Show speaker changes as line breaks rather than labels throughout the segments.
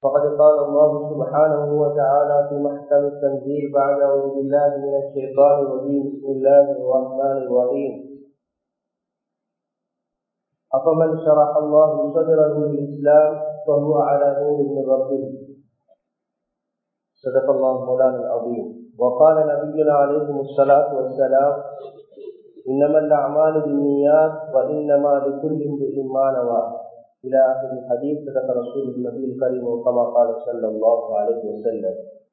فقد قال الله سبحانه وتعالى في محكم التنزيل بعد أعوذ بالله من الشيطان الرجيم بسم الله الرحمن الرحيم أفمن شرح الله صدره للإسلام فهو على نور من ربه صدق الله مولانا العظيم وقال نبينا عليه الصلاة والسلام إنما الأعمال بالنيات وإنما لكل امرئ ما نوى إلى آخر الحديث صدق رسول النبي الكريم وكما قال صلى الله عليه وسلم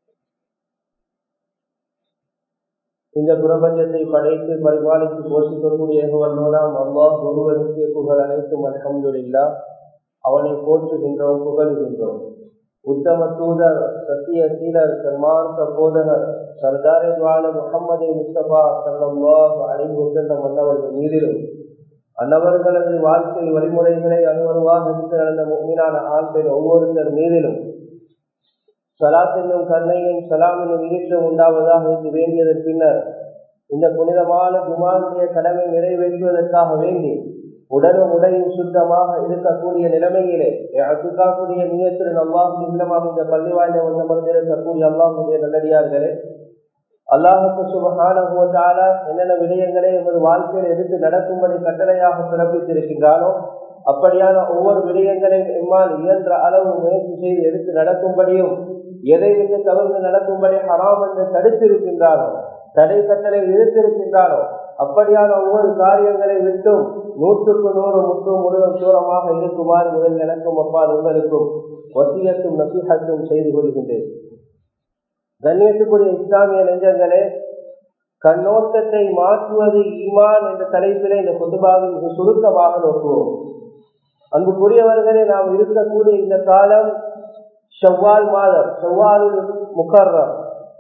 இந்த பிரபஞ்சத்தை படைத்து பரிபாலித்து போஷிக்கக்கூடிய ஏகவல்லோனாம் அல்லாஹ் ஒருவனுக்கு புகழ் அனைத்தும் அல்ஹம்துலில்லா அவனை போற்றுகின்றோம் புகழுகின்றோம் உத்தம தூதர் சத்திய சீலர் சன்மார்க்க போதகர் சர்தாரே துவால முகமது முஸ்தபா சல்லாஹ் அலைஹு செல்லம் வந்தவர்கள் மீதிலும் அன்னவர்களது வாழ்க்கை வழிமுறைகளை அனுவருவாக எடுத்து நடந்த மீனான ஆண் பெண் ஒவ்வொருத்தர் மீதிலும் சலாத் என்னும் கண்ணையும் சலாம் என்னும் ஈட்டும் உண்டாவதாக என்று வேண்டியதன் பின்னர் இந்த புனிதமான ஜுமானுடைய கடமை நிறைவேற்றுவதற்காக வேண்டி உடலும் உடையும் சுத்தமாக இருக்கக்கூடிய நிலைமையிலே அதுக்காக்கூடிய நீயத்துடன் அல்லாஹும் இல்லமாக இந்த பள்ளி வாயில வந்து மறந்திருக்கக்கூடிய அல்லாஹுடைய நல்லடியார்களே அல்லாஹுக்கு சுபகான என்னென்ன விடயங்களை எமது வாழ்க்கையில் எடுத்து நடக்கும்படி கட்டளையாக பிறப்பித்திருக்கின்றானோ அப்படியான ஒவ்வொரு விடயங்களையும் எம்மால் இயன்ற அளவு முயற்சி செய்து எடுத்து நடக்கும்படியும் எதை விட்டு தவிர்த்து நடக்கும்படி ஹராம் என்று தடுத்திருக்கின்றானோ தடை கட்டளை விதித்திருக்கின்றானோ அப்படியான ஒவ்வொரு காரியங்களை விட்டும் நூற்றுக்கு நூறு முற்றும் முழுவதும் தூரமாக இருக்குமாறு முதல் எனக்கும் அப்பால் உங்களுக்கும் வசியத்தும் நசீகத்தும் செய்து கொள்கின்றேன் கண்ணியத்துக்குரிய இஸ்லாமிய நெஞ்சங்களே கண்ணோட்டத்தை மாற்றுவது ஈமான் என்ற தலைப்பிலே இந்த குதுபாவில் மிக சுருக்கமாக நோக்குவோம் அன்புக்குரியவர்களே நாம் இருக்கக்கூடிய இந்த காலம் செவ்வால் மாதம் செவ்வாலில் முக்கர்ரம்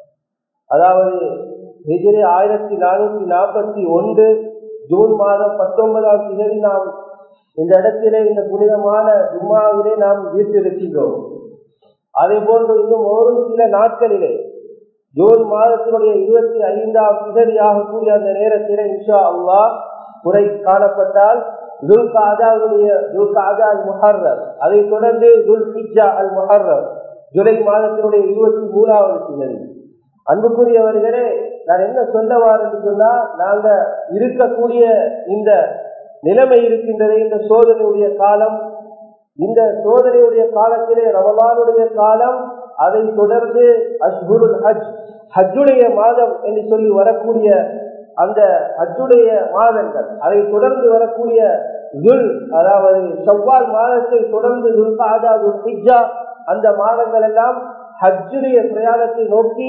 அதாவது ஹிஜிரி ஆயிரத்தி நானூத்தி நாற்பத்தி ஒன்று ஜூன் மாதம் பத்தொன்பதாம் தேதி நாம் இந்த இடத்திலே இந்த புனிதமான ஜும்மாவிலே நாம் வீட்டிருக்கின்றோம் அதே போன்று இன்னும் ஒரு சில நாட்களிலே ஜூன் மாதத்தினுடைய இருபத்தி ஐந்தாம் திகதியாக கூடிய அந்த நேரத்திலே இன்ஷா அல்லா குறை காணப்பட்டால் துல்காஜாவுடைய துல்காஜா அல் முஹர்ரர் அதை தொடர்ந்து துல் ஹிஜா அல் முஹர்ரர் ஜூலை மாதத்தினுடைய இருபத்தி மூணாவது திகதி அன்புக்குரியவர்களே நான் என்ன சொல்லவார் என்று சொன்னா நாங்க இருக்கக்கூடிய இந்த நிலைமை இருக்கின்றது இந்த சோதனையுடைய காலம் இந்த சோதனையுடைய காலத்திலே ரமலானுடைய காலம் அதை தொடர்ந்து அஷ்குருல் ஹஜ் ஹஜ்ஜுடைய மாதம் என்று சொல்லி வரக்கூடிய அந்த ஹஜ்ஜுடைய மாதங்கள் அதை தொடர்ந்து வரக்கூடிய துல் அதாவது செவ்வால் மாதத்தை தொடர்ந்து துல்காதா துல் ஹிஜா அந்த மாதங்கள் எல்லாம் ஹஜ்ஜுடைய பிரயாணத்தை நோக்கி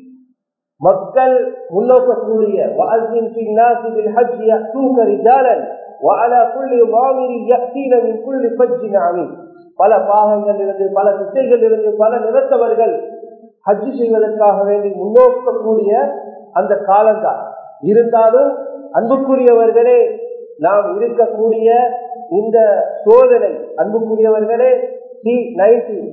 மக்கள் முன்னோக்கக்கூடிய பல பாகங்கள் இருந்து பல திசைகள் இருந்து பல நிறத்தவர்கள் ஹஜ்ஜு செய்வதற்காக வேண்டி முன்னோக்கக்கூடிய அந்த காலம்தான் இருந்தாலும் அன்புக்குரியவர்களே நாம் இருக்கக்கூடிய இந்த சோதனை அன்புக்குரியவர்களே சி நைன்டீன்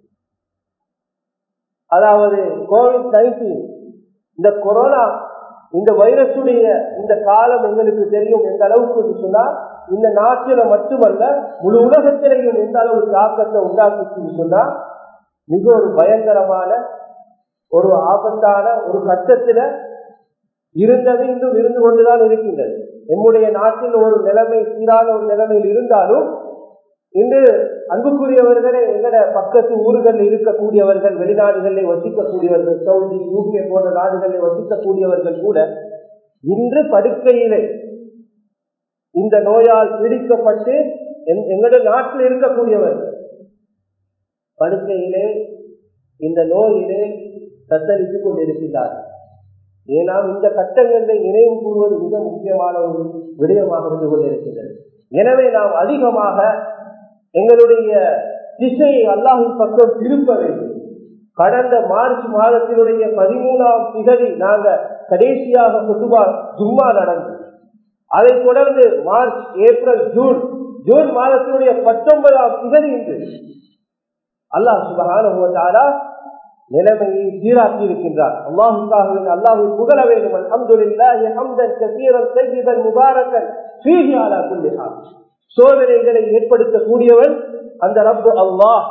அதாவது கோவிட் நைன்டீன் இந்த கொரோனா இந்த வைரஸுடைய இந்த காலம் எங்களுக்கு தெரியும் எந்த அளவுக்கு சொன்னா இந்த நாட்டில மட்டுமல்ல முழு உலகத்திலையும் எந்த அளவு தாக்கத்தை உண்டாக்குச்சுன்னு சொன்னா மிக ஒரு பயங்கரமான ஒரு ஆபத்தான ஒரு கட்டத்துல இருந்தது இன்னும் இருந்து கொண்டுதான் இருக்கின்றது நம்முடைய நாட்டில் ஒரு நிலைமை சீரான ஒரு நிலைமையில் இருந்தாலும் இன்று அன்புக்குரியவர்களே எங்கட பக்கத்து ஊர்களில் இருக்கக்கூடியவர்கள் வெளிநாடுகளில் வசிக்கக்கூடியவர்கள் சவுதி யூகே போன்ற நாடுகளில் வசிக்கக்கூடியவர்கள் கூட இன்று படுக்கையிலே இந்த நோயால் பீடிக்கப்பட்டு எங்களுடைய நாட்டில் இருக்கக்கூடியவர்கள் படுக்கையிலே இந்த நோயிலே தத்தளித்துக் கொண்டிருக்கிறார்கள் ஏன்னா இந்த கட்டங்களை நினைவு கூறுவது மிக முக்கியமான ஒரு விடயமாக இருந்து கொண்டிருக்கின்றது எனவே நாம் அதிகமாக எங்களுடைய திசையை அல்லாஹின் பக்கம் திருப்ப வேண்டும் கடந்த மார்ச் மாதத்தினுடைய பதிமூணாம் திகதி நாங்க கடைசியாக குதுபா ஜும்மா நடந்தது அதை தொடர்ந்து மார்ச் ஏப்ரல் ஜூன் ஜூன் மாதத்தினுடைய பத்தொன்பதாம் திகதி இன்று அல்லாஹ் சுபகான நிலைமையை சீராக்கி இருக்கின்றார் அல்லாஹுக்காக அல்லாஹு புகழ வேண்டும் அல்ஹம்துலில்லாஹி ஹம்தன் கஸீரன் தய்யிபன் முபாரக்கன் ஃபீஹி அலா குல்லி ஹால் சோதனைகளை ஏற்படுத்தக்கூடியவன் அந்த ரப்பு அல்லாஹ்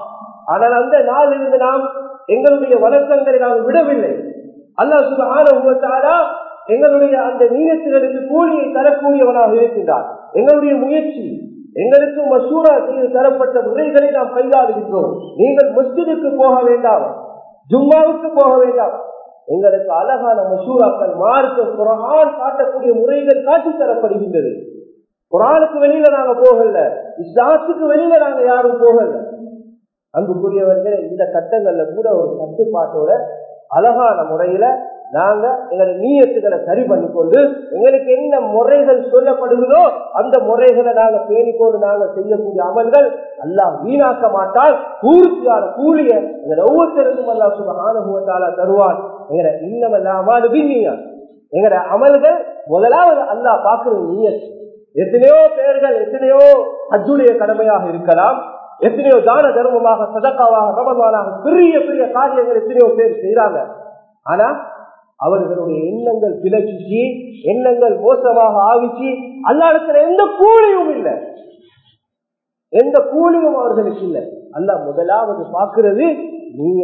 ஆனால் அந்த நாளிலிருந்து நாம் எங்களுடைய வழக்கங்களை நாம் விடவில்லை அல்லாஹ் சுபஹானஹு எங்களுடைய அந்த நீயத்துகளுக்கு கூலியை தரக்கூடியவனாக இருக்கின்றார் எங்களுடைய முயற்சி எங்களுக்கு மசூரா செய்து தரப்பட்ட முறைகளை நாம் கையாளுகின்றோம் நீங்கள் மஸ்ஜிதுக்கு போக வேண்டாம் ஜும்மாவுக்கு போக வேண்டாம் எங்களுக்கு அழகான மசூராக்கள் மார்க்க குரான் காட்டக்கூடிய முறைகள் காட்டி தரப்படுகின்றது குரானுக்கு வெளியில நாங்க போகல இஸ்லாத்துக்கு வெளியில நாங்க யாரும் போகல அன்புக்குரியவர்கள் இந்த கட்டங்கள்ல கூட ஒரு கட்டுப்பாட்டோட அழகான முறையில நாங்க எங்களை நீயத்துகளை சரி பண்ணிக்கொண்டு எங்களுக்கு என்ன முறைகள் சொல்லப்படுகிறதோ அந்த முறைகளை நாங்க பேணிக்கொண்டு நாங்க செய்யக்கூடிய அமல்கள் எல்லாம் வீணாக்க மாட்டால் பூர்த்தியான கூலிய எங்களை ஒவ்வொருத்தருக்கும் அல்லா சுபகானுபவத்தால தருவான் எங்களை இன்னும் இல்லாமல் விண்ணியா எங்களோட அமல்கள் முதலாவது அல்லா பாக்குறது நீயத் எத்தனையோ பேர்கள் எத்தனையோ அஜுடைய கடமையாக இருக்கலாம் எத்தனையோ தான தர்மமாக சதக்காவாக ரமதானாக பெரிய பெரிய காரியங்கள் எத்தனையோ பேர் செய்யறாங்க ஆனா அவர்களுடைய எண்ணங்கள் பிளச்சி எண்ணங்கள் மோசமாக ஆவிச்சு அல்லாடத்துல எந்த கூலியும் இல்லை எந்த கூலியும் அவர்களுக்கு இல்லை அல்ல முதலாவது பார்க்கிறது நீங்க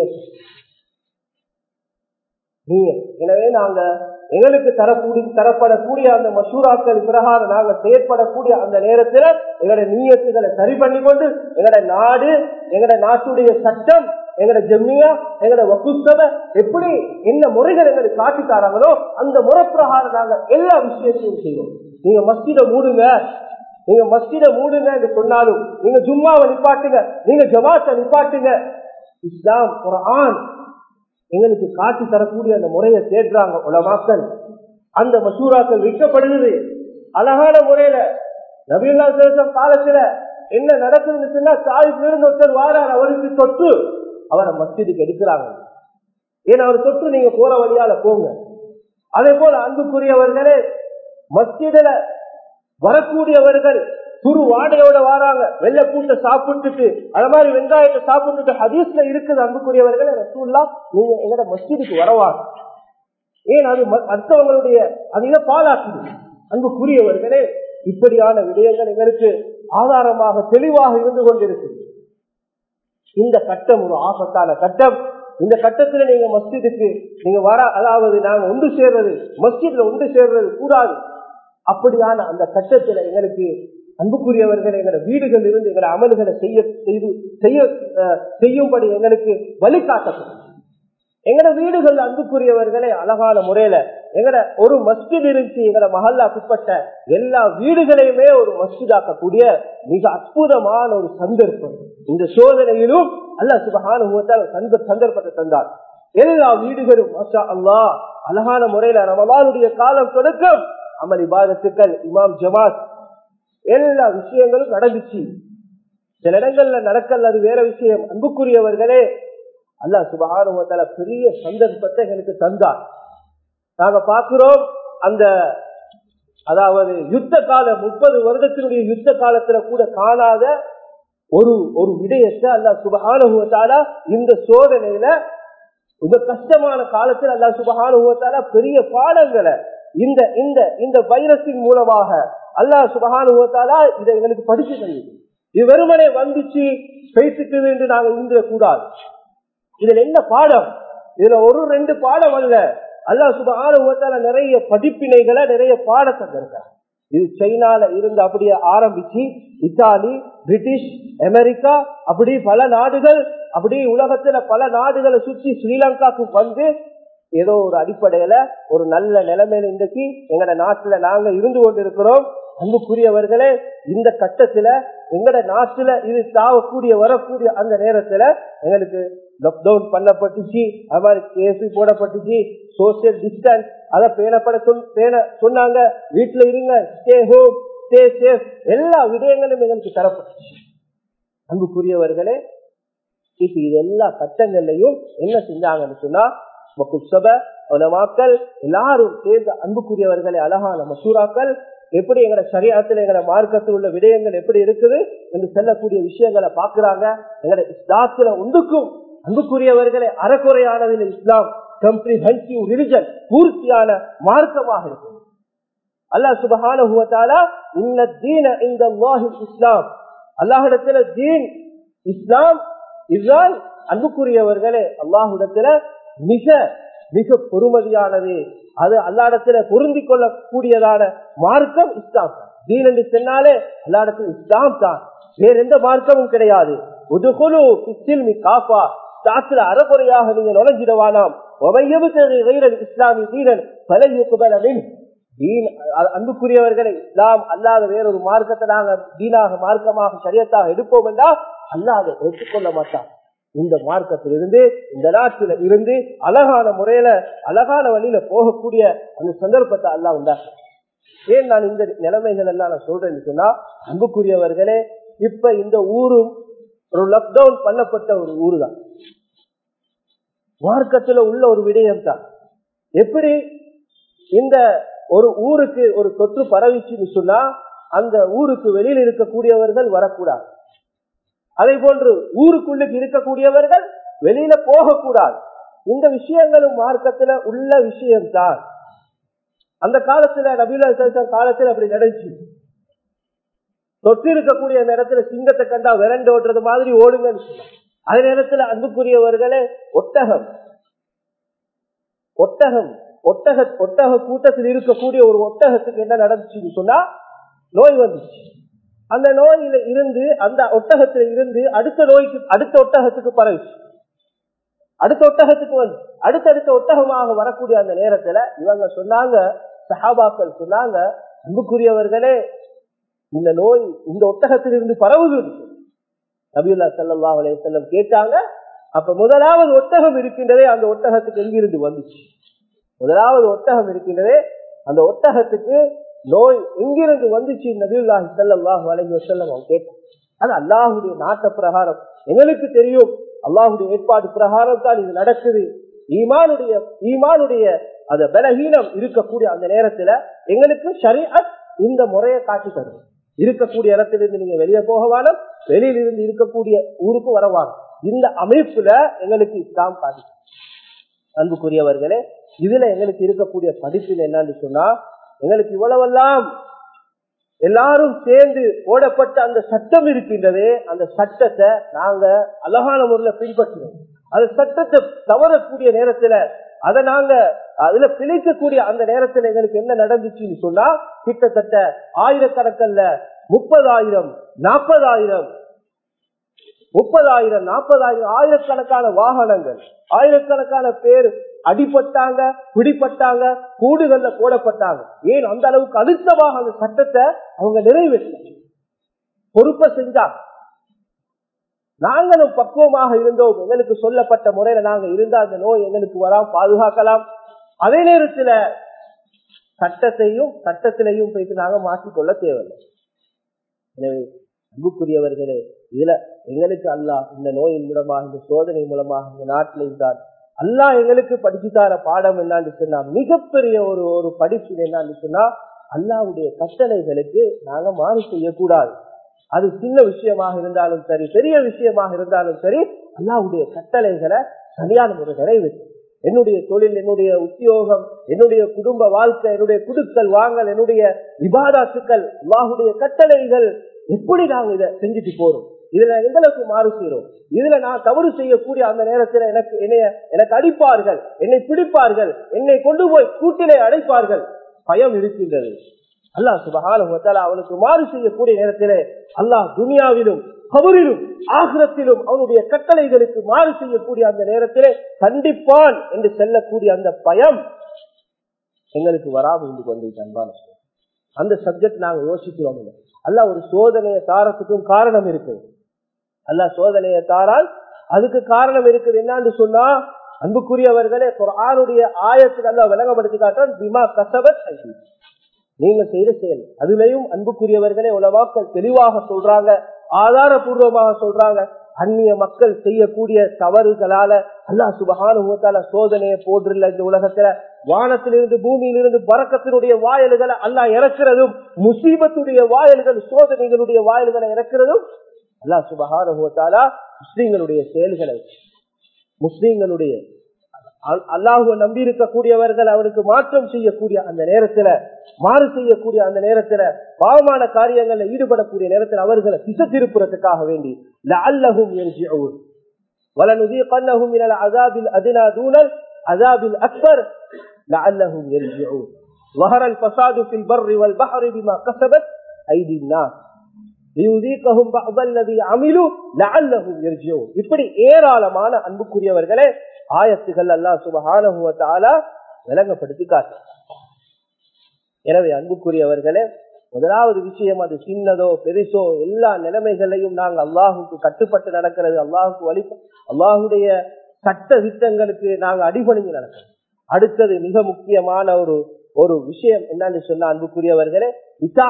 நீங்க எனவே நாங்க எங்களுக்கு தரக்கூடிய தரப்படக்கூடிய அந்த மசூராக்கள் பிரகாரம் நாங்க செயற்படக்கூடிய அந்த நேரத்துல எங்களோட நீயத்துகளை சரி பண்ணி கொண்டு எங்களோட நாடு எங்களோட நாட்டுடைய சட்டம் எங்கட ஜெம்மியா எங்கட வகுசப எப்படி என்ன முறைகள் எங்களுக்கு காட்டி தராங்களோ அந்த முறை பிரகாரம் நாங்க எல்லா விஷயத்தையும் செய்வோம் நீங்க மஸ்ஜித மூடுங்க நீங்க மஸ்ஜித மூடுங்க என்று சொன்னாலும் நீங்க ஜும்மாவை நிப்பாட்டுங்க நீங்க ஜமாத்தை நிப்பாட்டுங்க இஸ்லாம் குரான் எங்களுக்கு காட்டி தரக்கூடிய அந்த முறையை தேடுறாங்க உலமாக்கள் அந்த மசூராக்கள் விற்கப்படுகிறது அழகான முறையில நவீன காலத்துல என்ன நடக்குதுன்னு சொன்னா தாய்க்கு இருந்து ஒருத்தர் வாரார் அவருக்கு தொட்டு அவரை மஸ்ஜிதுக்கு எடுக்கிறாங்க ஏன்னா அவர் தொற்று நீங்க போற வழியால போங்க அதே போல அன்புக்குரியவர்களே மஸ்ஜிதுல வரக்கூடியவர்கள் துரு வாடையோட வராங்க வெள்ளை பூட்டை சாப்பிட்டுட்டு அது மாதிரி வெங்காயத்தை சாப்பிட்டுட்டு ஹதீஸ்ல இருக்குது அன்புக்குரியவர்கள் ரசூல்லா நீங்க எங்கட மஸ்ஜிதுக்கு வரவாங்க ஏன் அது அடுத்தவங்களுடைய அது இதை பாலாக்குது அன்புக்குரியவர்களே இப்படியான விடயங்கள் எங்களுக்கு ஆதாரமாக தெளிவாக இருந்து கொண்டிருக்கு இந்த கட்டம் ஒரு ஆபத்தான கட்டம் இந்த கட்டத்துல நீங்க மஸ்ஜிதுக்கு நீங்க வர அதாவது நாங்க ஒன்று சேர்றது மஸ்ஜித்ல ஒன்று சேர்றது கூடாது அப்படியான அந்த கட்டத்துல எங்களுக்கு அன்புக்குரியவர்கள் எங்களோட வீடுகள் இருந்து எங்களோட அமல்களை செய்ய செய்து செய்ய செய்யும்படி எங்களுக்கு வழிகாட்டப்படும் எங்கட வீடுகள் அன்புக்குரியவர்களே அழகான முறையில எங்கட ஒரு மஸ்ஜித் இருந்துச்சு எங்கட மஹல்லாக்குட்பட்ட எல்லா வீடுகளையுமே ஒரு மஸ்ஜிதாக்கக்கூடிய மிக அற்புதமான ஒரு சந்தர்ப்பம் இந்த சோதனையிலும் அல்ல சுபகான சந்தர்ப்பத்தை தந்தார் எல்லா வீடுகளும் மஷா அல்லா அழகான முறையில ரமலானுடைய காலம் தொடக்கம் அமல் இபாதத்துக்கள் இமாம் ஜமாத் எல்லா விஷயங்களும் நடந்துச்சு சில இடங்கள்ல நடக்கல அது வேற விஷயம் அன்புக்குரியவர்களே அல்லா சுபகானுவத்தால பெரிய சந்தர்ப்பத்தை எனக்கு தந்தார் நாங்க பாக்குறோம் அந்த அதாவது யுத்த காலம் முப்பது வருடத்தினுடைய யுத்த காலத்துல கூட காணாத ஒரு ஒரு விடயத்தை அல்லா சுபகானுவத்தால இந்த சோதனையில ரொம்ப கஷ்டமான காலத்தில் அல்லா சுபகானுவத்தால பெரிய பாடங்களை இந்த இந்த இந்த வைரஸின் மூலமாக அல்லா சுபகானுவத்தாலா இதை எங்களுக்கு படிச்சு தந்தது இது வெறுமனே வந்துச்சு பேசிட்டு என்று நாங்க இருந்த கூடாது இதுல என்ன பாடம் இதுல ஒரு ரெண்டு பாடம் அல்ல அல்லா சுபகானுவத்தால நிறைய படிப்பினைகளை நிறைய பாடத்தை தருக்காங்க இது சைனால இருந்து அப்படியே ஆரம்பிச்சு இத்தாலி பிரிட்டிஷ் அமெரிக்கா அப்படி பல நாடுகள் அப்படி உலகத்துல பல நாடுகளை சுற்றி ஸ்ரீலங்காக்கு வந்து ஏதோ ஒரு அடிப்படையில ஒரு நல்ல நிலைமையில இன்றைக்கு எங்கட நாட்டுல நாங்க இருந்து கொண்டிருக்கிறோம் அன்புக்குரியவர்களே இந்த கட்டத்துல எங்கட நாட்டுல இது தாவக்கூடிய வரக்கூடிய அந்த நேரத்துல எங்களுக்கு லாக்டவுன் பண்ணப்பட்டுச்சு அது மாதிரி கேசி போடப்பட்டுச்சு சோசியல் டிஸ்டன்ஸ் அதை பேணப்பட பேண சொன்னாங்க வீட்டுல இருங்க ஸ்டே ஹோம் ஸ்டே சேஃப் எல்லா விடயங்களும் எங்களுக்கு தரப்பட்டுச்சு அன்புக்குரியவர்களே இப்ப இது எல்லா கட்டங்கள்லயும் என்ன செஞ்சாங்கன்னு சொன்னா குப்சப உலமாக்கள் எல்லாரும் சேர்ந்த அன்புக்குரியவர்களை அழகான மசூராக்கள் எப்படி எங்கட சரியாத்துல எங்கட மார்க்கத்தில் உள்ள விடயங்கள் எப்படி இருக்குது என்று செல்லக்கூடிய விஷயங்களை பாக்குறாங்க எங்கட இஸ்லாத்துல ஒன்றுக்கும் அன்புக்குரியவர்களை அறக்குறையானதில் இஸ்லாம் கம்ப்ரிஹென்சிவ் ரிலிஜன் பூர்த்தியான மார்க்கமாக இருக்கும் அல்லாஹ் சுபஹான இந்த தீன இந்த இஸ்லாம் அல்லாஹிடத்துல தீன் இஸ்லாம் இதுதான் அன்புக்குரியவர்களே அல்லாஹுடத்துல மிக மிக பொறுமதியானது அது அல்லாடத்துல பொருந்தி கொள்ளக்கூடியதான மார்க்கம் இஸ்லாம் தான் தீன் என்று சொன்னாலே அல்லாடத்தில் இஸ்லாம் தான் வேற எந்த மார்க்கமும் கிடையாது உதுகுலு பிஸ்ஸில்மி காஃபா சாத்திர அறகுறையாக நீங்க நுழைஞ்சிடவானாம் இஸ்லாமி தீனன் பலயுக்குபலவின் தீன் அன்புக்குரியவர்களை இஸ்லாம் அல்லாத வேறொரு மார்க்கத்தை நாங்கள் தீனாக மார்க்கமாக சரியத்தாக எடுப்போம் என்றால் அல்லாத எடுத்துக்கொள்ள மாட்டான் இந்த மார்க்கத்திலிருந்து இந்த நாட்டில இருந்து அழகான முறையில அழகான வழியில போகக்கூடிய அந்த சந்தர்ப்பத்தை அல்லா உண்டா ஏன் நான் இந்த நிலைமைகள் எல்லாம் நான் சொல்றேன்னு சொன்னா அன்புக்குரியவர்களே இப்ப இந்த ஊரும் ஒரு லாக்டவுன் பண்ணப்பட்ட ஒரு ஊரு தான் மார்க்கத்துல உள்ள ஒரு விடயம் தான் எப்படி இந்த ஒரு ஊருக்கு ஒரு தொற்று பரவிச்சுன்னு சொன்னா அந்த ஊருக்கு வெளியில் இருக்கக்கூடியவர்கள் வரக்கூடாது அதே போன்று ஊருக்குள்ளுக்கு இருக்கக்கூடியவர்கள் வெளியில போகக்கூடாது இந்த விஷயங்களும் மார்க்கத்துல உள்ள விஷயம்தான் அந்த காலத்துல நபீல காலத்துல அப்படி நடந்துச்சு தொற்று இருக்கக்கூடிய நேரத்துல சிங்கத்தை கண்டா விரண்டு ஓட்டுறது மாதிரி ஓடுங்கன்னு சொன்னாங்க அதே நேரத்துல அன்புக்குரியவர்களே ஒட்டகம் ஒட்டகம் ஒட்டக ஒட்டக கூட்டத்தில் இருக்கக்கூடிய ஒரு ஒட்டகத்துக்கு என்ன நடந்துச்சுன்னு சொன்னா நோய் வந்துச்சு அந்த நோயில இருந்து அந்த ஒட்டகத்துல இருந்து அடுத்த நோய்க்கு அடுத்த ஒட்டகத்துக்கு பரவிச்சு அடுத்த ஒட்டகத்துக்கு வந்து அடுத்தடுத்த ஒட்டகமாக வரக்கூடிய அந்த நேரத்துல இவங்க சொன்னாங்க சஹாபாக்கள் சொன்னாங்க அன்புக்குரியவர்களே இந்த நோய் இந்த ஒட்டகத்திலிருந்து பரவுது நபியுல்லா சல்லா அலைய செல்லம் கேட்டாங்க அப்ப முதலாவது ஒட்டகம் இருக்கின்றதே அந்த ஒட்டகத்துக்கு எங்கிருந்து வந்துச்சு முதலாவது ஒட்டகம் இருக்கின்றதே அந்த ஒட்டகத்துக்கு நோய் எங்கிருந்து வந்துச்சு நபியுல்லாஹி சல்லாஹு அலைஹி வசல்லம் அவங்க கேட்டாங்க அது அல்லாஹுடைய நாட்ட பிரகாரம் எங்களுக்கு தெரியும் அல்லாஹுடைய ஏற்பாடு பிரகாரம் தான் இது நடக்குது ஈமானுடைய ஈமானுடைய அந்த பலகீனம் இருக்கக்கூடிய அந்த நேரத்துல எங்களுக்கு ஷரியத் இந்த முறையை காட்டி தரும் இருக்கக்கூடிய இடத்திலிருந்து நீங்க வெளியே போக வேணும் வெளியில இருந்து இருக்கக்கூடிய ஊருக்கு வரவாங்க இந்த அமைப்புல எங்களுக்கு இஸ்லாம் காட்டி அன்புக்குரியவர்களே இதுல எங்களுக்கு இருக்கக்கூடிய படிப்பில் என்னன்னு சொன்னா எங்களுக்கு இவ்வளவெல்லாம் எல்லாரும் சேர்ந்து போடப்பட்ட அந்த சட்டம் இருக்கின்றதே அந்த சட்டத்தை நாங்க அழகான முறையில பின்பற்றுவோம் அந்த சட்டத்தை தவறக்கூடிய நேரத்துல அதை நாங்க அதுல பிழைக்கக்கூடிய அந்த நேரத்துல எங்களுக்கு என்ன நடந்துச்சுன்னு சொன்னா கிட்டத்தட்ட ஆயிரக்கணக்கல்ல முப்பதாயிரம் நாற்பதாயிரம் முப்பதாயிரம் நாற்பதாயிரம் ஆயிரக்கணக்கான வாகனங்கள் ஆயிரக்கணக்கான பேர் அடிபட்டாங்க பிடிப்பட்டாங்க கூடுகள்ல போடப்பட்டாங்க ஏன் அந்த அளவுக்கு அழுத்தமாக அந்த சட்டத்தை அவங்க நிறைவேற்ற பொறுப்ப செஞ்சாங்க நாங்களும் பக்குவமாக இருந்தோம் எங்களுக்கு சொல்லப்பட்ட முறையில நாங்க இருந்தா அந்த நோய் எங்களுக்கு வராம பாதுகாக்கலாம் அதே நேரத்துல சட்டத்தையும் சட்டத்திலையும் போயிட்டு நாங்க மாற்றிக்கொள்ள தேவையில்லை எனவே அன்புக்குரியவர்களே இதுல எங்களுக்கு அல்லா இந்த நோயின் மூலமாக இந்த சோதனை மூலமாக இந்த நாட்டில் இருந்தால் அல்லா எங்களுக்கு படிச்சு தர பாடம் என்னன்னு சொன்னா மிகப்பெரிய ஒரு ஒரு படிப்பு என்னன்னு சொன்னா அல்லாவுடைய கட்டளைகளுக்கு நாங்க மாறு செய்யக்கூடாது அது சின்ன விஷயமாக இருந்தாலும் சரி பெரிய விஷயமாக இருந்தாலும் சரி அல்லாவுடைய கட்டளைகளை சரியான முறை நிறைவேற்றும் என்னுடைய தொழில் என்னுடைய உத்தியோகம் என்னுடைய குடும்ப வாழ்க்கை என்னுடைய குடுக்கல் வாங்கல் என்னுடைய விவாதாத்துக்கள் அல்லாஹுடைய கட்டளைகள் எப்படி நாங்க இதை செஞ்சுட்டு போறோம் இதுல எந்த அளவுக்கு மாறு செய்யறோம் இதுல நான் தவறு செய்யக்கூடிய அந்த நேரத்துல எனக்கு என்னைய எனக்கு அடிப்பார்கள் என்னை பிடிப்பார்கள் என்னை கொண்டு போய் கூட்டிலே அடைப்பார்கள் பயம் இருக்கின்றது அல்லாஹ் சுபகால அவனுக்கு மாறு செய்யக்கூடிய நேரத்திலே அல்லாஹ் துனியாவிலும் கபரிலும் ஆகிரத்திலும் அவனுடைய கட்டளைகளுக்கு மாறு செய்யக்கூடிய அந்த நேரத்திலே கண்டிப்பான் என்று செல்லக்கூடிய அந்த பயம் எங்களுக்கு வராமல் இருந்து கொண்டு அன்பான அந்த சப்ஜெக்ட் நாங்க யோசிக்கிறோம் அல்ல ஒரு சோதனையை தாரத்துக்கும் காரணம் இருக்குது அல்ல சோதனையை தாரால் அதுக்கு காரணம் இருக்குது என்னன்னு சொன்னா அன்புக்குரியவர்களே குரானுடைய ஆயத்துக்கு அல்ல விளங்கப்படுத்தி காட்டான் பிமா கசபத் நீங்க செய்த செயல் அதுலயும் அன்புக்குரியவர்களே உலவாக்கள் தெளிவாக சொல்றாங்க ஆதாரபூர்வமாக சொல்றாங்க அந்நிய மக்கள் செய்யக்கூடிய தவறுகளால அல்லா சுபகானுபவத்தால சோதனையை போன்றில்ல இந்த உலகத்துல வானத்திலிருந்து பூமியிலிருந்து பறக்கத்தினுடைய வாயல்களை அல்லா இறக்குறதும் முசீபத்துடைய வாயல்கள் சோதனைகளுடைய வாயல்களை இறக்குறதும் அல்லா சுபகானுபவத்தாலா முஸ்லீம்களுடைய செயல்களை முஸ்லீம்களுடைய அல்லாஹுவ நம்பி இருக்கக்கூடியவர்கள் அவருக்கு மாற்றம் செய்யக்கூடிய அந்த நேரத்துல மாறு செய்யக்கூடிய அந்த நேரத்துல பாவமான காரியங்கள்ல ஈடுபடக்கூடிய நேரத்தில் அவர்களை திசை திருப்புறதுக்காக வேண்டி அல்லகும் وَلَنُذِيقَنَّهُمْ مِنَ الْعَذَابِ الْأَدْنَى دُونَ الْعَذَابِ الْأَكْبَرِ لَعَلَّهُمْ يَرْجِعُونَ ظهر الفساد في البر والبحر بما كسبت أيدي الناس ليذيقهم بعض الذي عملوا لعلهم يرجعون இப்படி ஏராளமான அன்புக்குரியவர்களே ஆயத்துகள் அல்லாஹ் சுபஹானஹு வ தஆலா விளங்கப்படுத்தி காட்டு எனவே அன்புக்குரியவர்களே முதலாவது விஷயம் அது சின்னதோ பெருசோ எல்லா நிலைமைகளையும் நாங்கள் அல்லாஹுக்கு கட்டுப்பட்டு நடக்கிறது அல்லாஹுக்கு வழி அல்லாஹுடைய சட்ட திட்டங்களுக்கு நாங்கள் அடிபணிஞ்சு நடக்கிறோம் அடுத்தது மிக முக்கியமான ஒரு ஒரு விஷயம் என்னன்னு சொன்ன அன்புக்குரியவர்களே இசா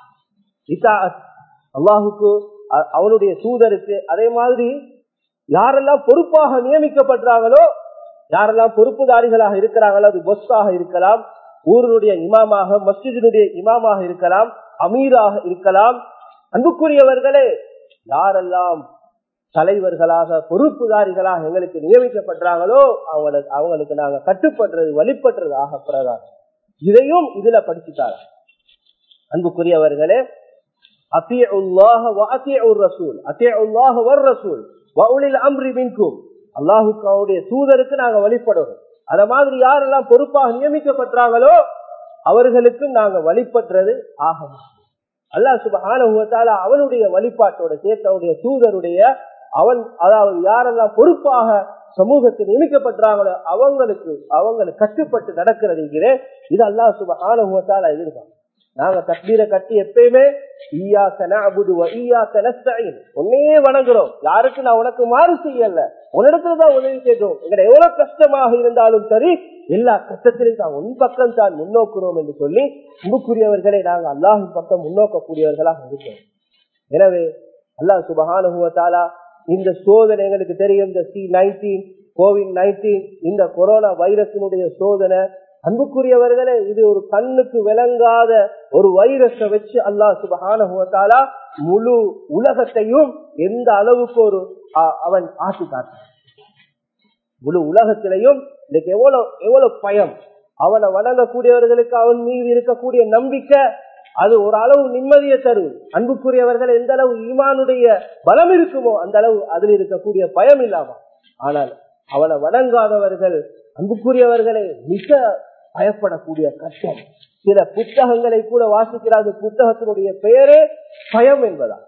இசா அல்லாஹுக்கு அ- அவனுடைய தூதருக்கு அதே மாதிரி யாரெல்லாம் பொறுப்பாக நியமிக்கப்படுறாங்களோ யாரெல்லாம் பொறுப்புதாரிகளாக இருக்கிறாங்களோ அது பொஸ்ஸாக இருக்கலாம் ஊருடைய இமாமாக மஸ்ஜிதினுடைய இமாமாக இருக்கலாம் அமீராக இருக்கலாம் அன்புக்குரியவர்களே யாரெல்லாம் தலைவர்களாக பொறுப்புதாரிகளாக எங்களுக்கு நியமிக்கப்படுறாங்களோ அவங்களுக்கு அவங்களுக்கு நாங்க கட்டுப்படுறது வழிபடுறது ஆக பிரதானம் இதையும் இதுல படிச்சுட்டாங்க அன்புக்குரியவர்களே அத்தியுல்லாஹ வ அத்தியுர் ரசூல் அத்தியுல்லாஹ வர் ரசூல் வ உலில் அம்ரி மின்கும் அல்லாஹுக்கு அவருடைய தூதருக்கு நாங்க வழிபடுறோம் அத மாதிரி யாரெல்லாம் பொறுப்பாக நியமிக்கப்பட்டாங்களோ அவர்களுக்கும் நாங்க வழிபடுறது ஆக அல்லாஹ் சுபஹான அவனுடைய வழிபாட்டோட சேர்த்து அவனுடைய தூதருடைய அவன் அதாவது யாரெல்லாம் பொறுப்பாக சமூகத்தில் நியமிக்கப்பட்டாங்களோ அவங்களுக்கு அவங்களுக்கு கட்டுப்பட்டு நடக்கிறது இது அல்லாஹ் சுபஹான எதிர்பார்க்கும் நாங்க தக்பீரை கட்டி எப்பயுமே ஈயாக்க நஅபுது வ ஈயாக்க நஸ்தஈன் உன்னையே வணங்குறோம் யாருக்கு நான் உனக்கு மாறு செய்யல உன்னிடத்துல தான் உதவி கேட்கிறோம் எங்களை எவ்வளவு கஷ்டமாக இருந்தாலும் சரி எல்லா கஷ்டத்திலையும் தான் உன் பக்கம் தான் முன்னோக்குறோம் என்று சொல்லி அன்புக்குரியவர்களை நாங்கள் அல்லாஹின் பக்கம் முன்னோக்கக்கூடியவர்களாக இருக்கிறோம் எனவே அல்லாஹ் சுபஹானுவத்தாலா இந்த சோதனை எங்களுக்கு தெரியும் இந்த சி நைன்டீன் கோவிட் நைன்டீன் இந்த கொரோனா வைரஸினுடைய சோதனை அன்புக்குரியவர்களே இது ஒரு கண்ணுக்கு விளங்காத ஒரு வைரஸை வச்சு அல்லாஹ் சுபஹானுவத்தாலா முழு உலகத்தையும் எந்த அளவுக்கு ஒரு அ- அவன் ஆட்டி காட்டான் முழு உலகத்திலையும் இன்னைக்கு எவ்வளவு எவ்வளவு பயம் அவனை வணங்கக்கூடியவர்களுக்கு அவன் மீது இருக்கக்கூடிய நம்பிக்கை அது ஒரு அளவு நிம்மதியை தரும் அன்புக்குரியவர்கள் எந்த அளவு ஈமானுடைய பலம் இருக்குமோ அந்த அளவு அதில் இருக்கக்கூடிய பயம் இல்லாம ஆனால் அவனை வணங்காதவர்கள் அன்புக்குரியவர்களை மிக பயப்படக்கூடிய கஷ்டம் சில புத்தகங்களை கூட வாசிக்கிறார் புத்தகத்தினுடைய பெயரே பயம் என்பதா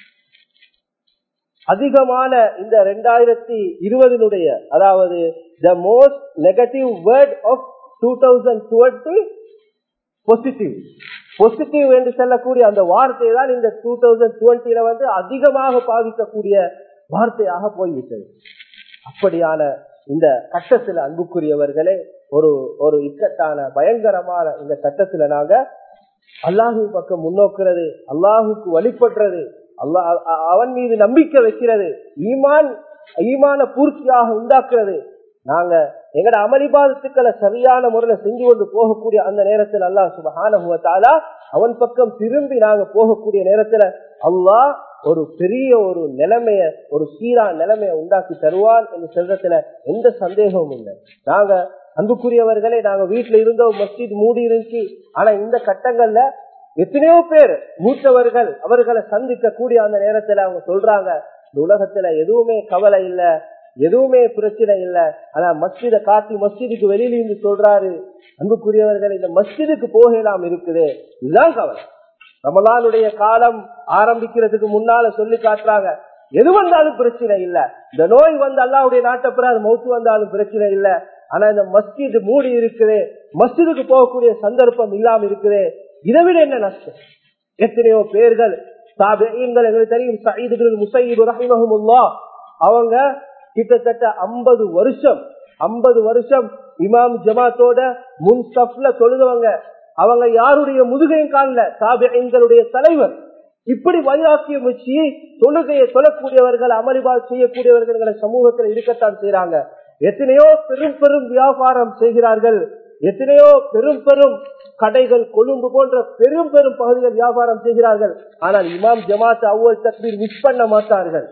அதிகமான இந்த ரெண்டாயிரத்தி இருபதினுடைய அதாவது the most negative word of two thousand twenty positive positive என்று சொல்லக்கூடிய அந்த வார்த்தை தான் இந்த டூ தௌசண்ட் டுவெண்ட்டில வந்து அதிகமாக பாதிக்கக்கூடிய வார்த்தையாக போய்விட்டது அப்படியான இந்த கட்டத்துல அன்புக்குரியவர்களே ஒரு ஒரு இக்கட்டான பயங்கரமான இந்த கட்டத்துல நாங்க அல்லாஹு பக்கம் முன்னோக்குறது அல்லாஹுக்கு வழிபடுறது அல்லாஹ் அ- அவன் மீது நம்பிக்கை வைக்கிறது ஈமான் ஈமான பூர்த்தியாக உண்டாக்குறது நாங்க எங்கட அமளிபாதத்துக்களை சரியான முறையில செஞ்சு கொண்டு போகக்கூடிய அந்த நேரத்தில் அல்லாஹ் சுபஹானஹுவத்தாலா அவன் பக்கம் திரும்பி நாங்க போகக்கூடிய நேரத்துல அல்லாஹ் ஒரு பெரிய ஒரு நிலைமைய ஒரு சீரா நிலைமைய உண்டாக்கி தருவான் என்று சொல்றதுல எந்த சந்தேகமும் இல்லை நாங்க அன்புக்குரியவர்களே நாங்க வீட்டுல இருந்தோம் மஸ்ஜித் மூடி இருந்துச்சு ஆனா இந்த கட்டங்கள்ல எத்தனையோ பேர் மூத்தவர்கள் அவர்களை சந்திக்க கூடிய அந்த நேரத்துல அவங்க சொல்றாங்க இந்த உலகத்துல எதுவுமே கவலை இல்ல எதுவுமே பிரச்சனை இல்ல ஆனா மஸ்ஜித காட்டி மஸ்ஜிதுக்கு வெளியில இருந்து சொல்றாரு அன்புக்குரியவர்கள் இந்த மஸ்ஜிதுக்கு போகலாம் இருக்குது இதுதான் கவலை ரமலானுடைய காலம் ஆரம்பிக்கிறதுக்கு முன்னால சொல்லி காட்டுறாங்க எது வந்தாலும் பிரச்சனை இல்ல இந்த நோய் வந்து அல்லாவுடைய நாட்டப்புற அது மௌத்து வந்தாலும் பிரச்சனை இல்ல ஆனா இந்த மஸ்ஜித் மூடி இருக்குது மஸ்ஜிதுக்கு போகக்கூடிய சந்தர்ப்பம் இல்லாம இருக்குது இதை விட என்ன நஷ்டம் எத்தனையோ பேர்கள் தாபியீன்கள் எங்களுக்கு தெரியும் சயீதுகள் முசையீப் ரஹிமஹமுல்லா அவங்க கிட்டத்தட்ட ஐம்பது வருஷம் ஐம்பது வருஷம் இமாம் ஜமாத்தோட முன் ஸ்டப்ல தொழுதவங்க அவங்க யாருடைய முதுகையும் காணல தாபியீன்களுடைய தலைவர் இப்படி வைராக்கியம் வச்சு தொழுகையை சொல்லக்கூடியவர்கள் அமளிபால் செய்யக்கூடியவர்கள் எங்களை சமூகத்தில் இருக்கத்தான் செய்யறாங்க எத்தனையோ பெரும் பெரும் வியாபாரம் செய்கிறார்கள் எத்தனையோ பெரும் பெரும் கடைகள் கொழும்பு போன்ற பெரும் பெரும் பகுதிகள் வியாபாரம் செய்கிறார்கள் ஆனால் இமாம் ஜமாத் அவ்வளவு தக்பீர் மிஸ் பண்ண மாட்டார்கள்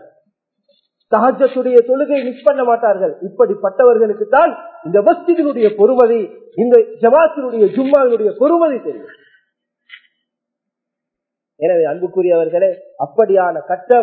சஹஜத்துடைய தொழுகை மிஸ் பண்ண மாட்டார்கள் இப்படிப்பட்டவர்களுக்கு தான் இந்த மஸ்ஜிதினுடைய பொறுமதி இந்த ஜமாத்தினுடைய ஜும்மாவினுடைய பொறுமதி தெரியும் எனவே அன்புக்குரியவர்களே அப்படியான கட்டம்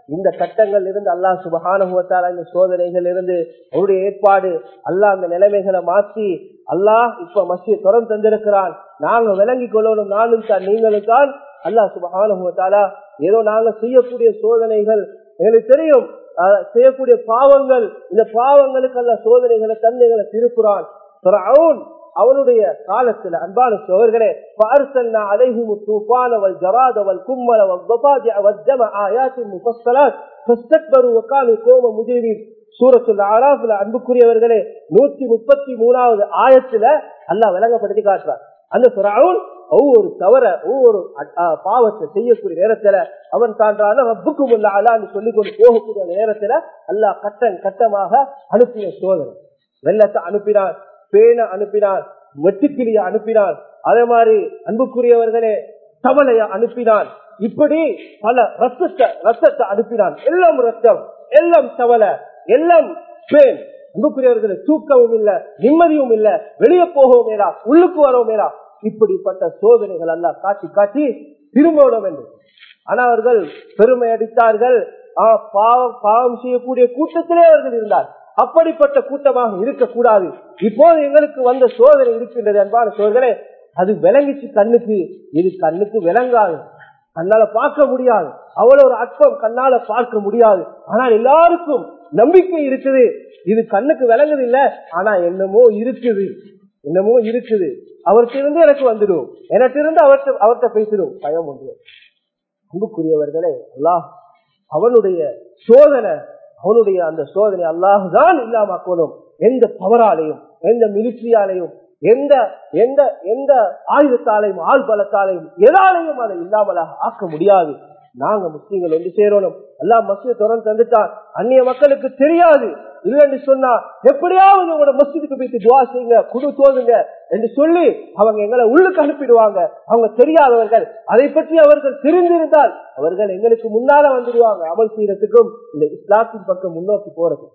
இந்த கட்டங்கள் இருந்து அல்லாஹ் சுபகானுபவத்தால் இந்த சோதனைகள் இருந்து அவருடைய ஏற்பாடு அல்லாஹ் அந்த நிலைமைகளை மாற்றி அல்லாஹ் இப்ப மசிய தொடர்ந்து தந்திருக்கிறான் நாங்க விளங்கி கொள்ளணும் நானும் தான் நீங்களும் தான் அல்லாஹ் சுபகானுபவத்தாலா ஏதோ நாங்க செய்யக்கூடிய சோதனைகள் எங்களுக்கு தெரியும் அஹ், செய்யக்கூடிய பாவங்கள் இந்த பாவங்களுக்கு அல்ல சோதனைகளை தந்தைகளை திருப்புறான் ஃபிரௌன் அவனுடைய காலத்துல அன்பான சோழர்களே பார்சல்னா அலைஹிமு தூஃபான வல் ஜராத வல் கும்மல வல் ضفادع والدم آيات مفصلات فاستكبروا وكانوا قوما مجرمين சூரத்துல் ஆராஃப்ல அன்புக்குரியவர்களே நூத்தி முப்பத்தி மூணாவது ஆயத்துல அல்லாஹ் விளங்கப்படுத்தி காட்டுறார் அந்த ஃபிரௌன் ஒவ்வொரு தவற ஒவ்வொரு அ- அ, பாவத்தை செய்யக்கூடிய நேரத்துல அவன் தாண்டான ரப்புக்கும் உள்ள அலான்னு சொல்லிக் கொண்டு போகக்கூடிய நேரத்துல அல்லாஹ் கட்டம் கட்டமாக அனுப்பின சோதனை வெள்ளத்தை அனுப்பினான் பேனை அனுப்பினான் வெட்டுக்கிளிய அனுப்பினான் அதே மாதிரி அன்புக்குரியவர்களே தவளைய அனுப்பினான் இப்படி பல ரத்தத்தை ரத்தத்தை அனுப்பினான் எல்லாம் ரத்தம் எல்லாம் தவளை எல்லாம் பேன் அன்புக்குரியவர்களே தூக்கவும் இல்ல நிம்மதியும் இல்ல வெளியே போகவும் மேலா உள்ளுக்கு வரவும் மேலா இப்படிப்பட்ட சோதனைகள் எல்லாம் காட்டி காட்டி திரும்பணும் என்று ஆனா அவர்கள் பெருமை அடித்தார்கள் ஆ, பாவம் பாவம் செய்யக்கூடிய கூட்டத்திலே அவர்கள் இருந்தார் அப்படிப்பட்ட கூட்டமாக இருக்கக்கூடாது இப்போது எங்களுக்கு வந்த சோதனை இருக்கின்றது அன்பான சோதனை அது விளங்கிச்சு கண்ணுக்கு இது கண்ணுக்கு விளங்காது கண்ணால பார்க்க முடியாது அவ்வளவு ஒரு அற்பம் கண்ணால பார்க்க முடியாது ஆனால் எல்லாருக்கும் நம்பிக்கை இருக்குது இது கண்ணுக்கு விளங்குது இல்ல ஆனா என்னமோ இருக்குது என்னமோ இருக்குது அவர்கிட்ட இருந்து எனக்கு வந்துடும் எனக்கு இருந்து அவர்கிட்ட அவர்கிட்ட பேசிடும் பயம் உண்டு அன்புக்குரியவர்களே அல்லாஹ் அவனுடைய சோதனை அவனுடைய அந்த சோதனை அல்லாஹுதான் இல்லாமக்கணும் எந்த பவராலையும் எந்த மிலிட்ரியாலையும் எந்த எந்த எந்த ஆயுதத்தாலையும் ஆள் பலத்தாலையும் எதாலையும் அதை இல்லாமலாக ஆக்க முடியாது நாங்க முஸ்லீம்கள் ஒன்று சேரணும் எல்லாம் மசித தொடர்ந்து தந்துட்டான் அந்நிய மக்களுக்கு தெரியாது இல்லைன்னு சொன்னா எப்படியாவது உங்களோட மஸ்ஜிதுக்கு போயிட்டு துவா செய்யுங்க குடு தோதுங்க என்று சொல்லி அவங்க எங்களை உள்ளுக்கு அனுப்பிடுவாங்க அவங்க தெரியாதவர்கள் அதை பற்றி அவர்கள் தெரிந்திருந்தால் அவர்கள் எங்களுக்கு முன்னால வந்துடுவாங்க அமல் செய்யறதுக்கும் இந்த இஸ்லாத்தின் பக்கம் முன்னோக்கி போறது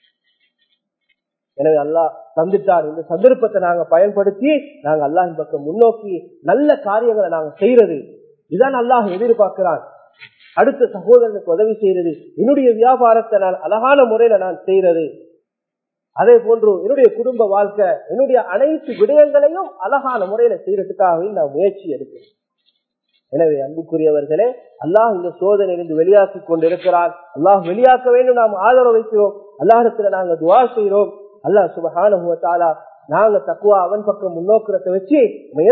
எனவே அல்லாஹ் தந்துட்டார் இந்த சந்தர்ப்பத்தை நாங்க பயன்படுத்தி நாங்க அல்லாஹின் பக்கம் முன்னோக்கி நல்ல காரியங்களை நாங்க செய்யறது இதுதான் அல்லாஹ் எதிர்பார்க்கிறான் அடுத்த சகோதரனுக்கு உதவி செய்யறது என்னுடைய வியாபாரத்தை நான் அழகான முறையில நான் செய்யறது அதே போன்று என்னுடைய குடும்ப வாழ்க்கை என்னுடைய அனைத்து விடயங்களையும் அழகான முறையில செய்யறதுக்காகவே நான் முயற்சி எடுக்கிறேன் எனவே அன்புக்குரியவர்களே அல்லாஹ் இந்த சோதனையிலிருந்து வெளியாக்கி கொண்டிருக்கிறான் அல்லாஹ் வெளியாக்க வேண்டும் நாம் ஆதரவு வைக்கிறோம் அல்லாஹத்துல நாங்க துவா செய்கிறோம் அல்லாஹ் சுபஹானுவத்தாலா நாங்க தக்குவா அவன் பக்கம் முன்னோக்கிறத வச்சு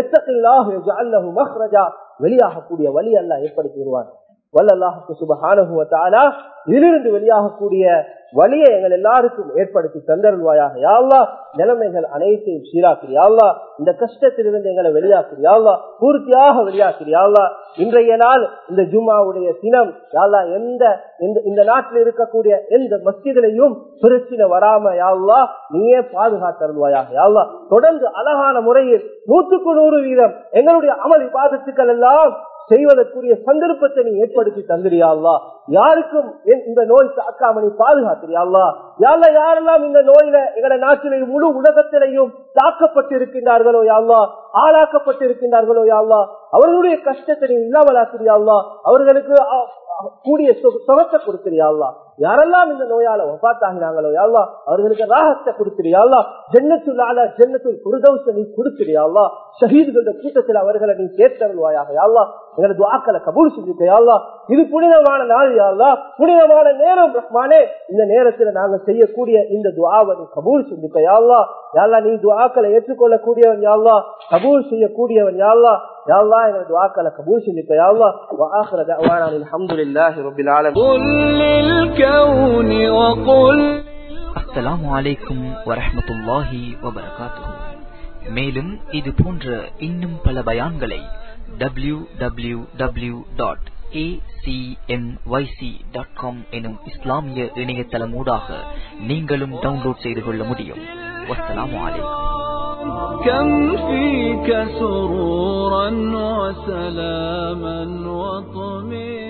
மஹ்ரஜா வெளியாகக்கூடிய வழி அல்லாஹ் ஏற்படுத்தி வருவான் வல்லல்லாஹுக்கு சுபஹானுவத்தாலா இதிலிருந்து வெளியாகக்கூடிய வழியை எங்கள் எல்லாருக்கும் ஏற்படுத்தி தந்தருள்வாயாக யாழ்லா நிலைமைகள் அனைத்தையும் சீராக்கிறியாள்லா இந்த கஷ்டத்திலிருந்து எங்களை வெளியாக்கிறியாள்லா பூர்த்தியாக வெளியாக்கிறியாள்லா இன்றைய நாள் இந்த ஜும்மாவுடைய தினம் யாழ்லா எந்த இந்த- இந்த நாட்டில் இருக்கக்கூடிய எந்த மஸ்ஜிதிலையும் பிரச்சனை வராம யாழ்லா நீயே பாதுகாத்தருள்வாயாக யாழ்லா தொடர்ந்து அழகான முறையில் நூற்றுக்கு நூறு வீதம் எங்களுடைய அமல் இபாதத்துக்கள் எல்லாம் செய்வதற்குரிய சந்தர்ப்பத்தை நீ ஏற்படுத்தி தந்திரியாள்லா யாருக்கும் என் இந்த நோய் தாக்காம நீ பாதுகாத்திரியாள்லா யாழ்லா யாரெல்லாம் இந்த நோயில எங்களோட நாட்டிலையும் முழு உலகத்திலையும் தாக்கப்பட்டிருக்கின்றார்களோ யாழ்லா ஆளாக்கப்பட்டிருக்கின்றார்களோ யாழ்லா அவர்களுடைய கஷ்டத்தை நீ இல்லாமலாக்கிறியாள்லா அவர்களுக்கு அ- அ- கூடிய சு- சுகத்தை கொடுக்கிறியாள்லா யாரெல்லாம் இந்த நோயால ஒப்பாத்தாகினாங்களோ யாழ்லா அவர்களுக்கு ராகத்தை கொடுக்கிறியாள்லா ஜென்னத்துள்ளால ஜென்னத்துள் குருதவுச நீ கொடுக்கிறியாள்லா ஷஹீதுகளோட கூட்டத்தில் அவர்களை நீ சேர்த்தருள்வாயாக யாழ்லா எங்களது வாக்களை கபூல் செஞ்சுக்க யாழ்லா இது புனிதமான நாள் யாழ்லா புனிதமான நேரம் ரஹ்மானே இந்த நேரத்துல நாங்க செய்யக்கூடிய இந்த துவாவை நீ கபூல் செஞ்சுக்க யாழ்லா யாழ்லா நீ துவாக்களை ஏற்றுக்கொள்ளக்கூடியவன் யாழ்லா கபூல் செய்யக்கூடியவன் யாழ்லா யாழ்லா எங்களது துவாக்களை கபூல் செஞ்சுக்க யாழ்லா وآخر دعوانا الحمد لله رب العالمين
قل للكون وقل
அஸ்ஸலாமு அலைக்கும் வரஹ்மத்துல்லாஹி வபரகாத்துஹு மேலும் இது போன்ற இன்னும் பல பயான்களை W W W dot dot com எனும் இஸ்லாமிய இணையதளமூடாக நீங்களும் டவுன்லோட் செய்து கொள்ள முடியும் வஸ்ஸலாமு அலைக்கும்
كم فيك سرورا وسلاما وطمئنا